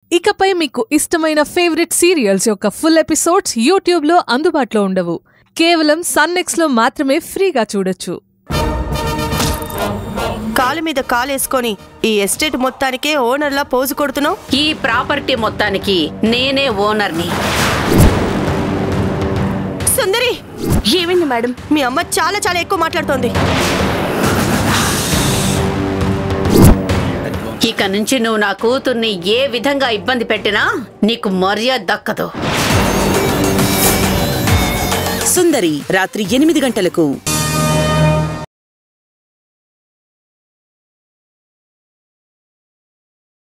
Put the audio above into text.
ఇకపై మీకు ఇష్టమైన ఫేవరెట్ సీరియల్స్ యొక్క ఫుల్ ఎపిసోడ్స్ యూట్యూబ్లో అందుబాటులో ఉండవు కేవలం సన్నెక్స్లో మాత్రమే ఫ్రీగా చూడొచ్చు కాలు మీద కాలేసుకొని ఈ ఎస్టేట్ మొత్తానికే ఓనర్లా పోజు కొడుతున్నావు ఈ ప్రాపర్టీ మొత్తానికి నేనే ఓనర్ని సుందరి ఏమైంది మేడం మీ అమ్మ చాలా చాలా ఎక్కువ మాట్లాడుతోంది ఇక నుంచి నువ్వు నా కూతుర్ని ఏ విధంగా ఇబ్బంది పెట్టినా నీకు మర్యాద దక్కదు సుందరి రాత్రి ఎనిమిది గంటలకు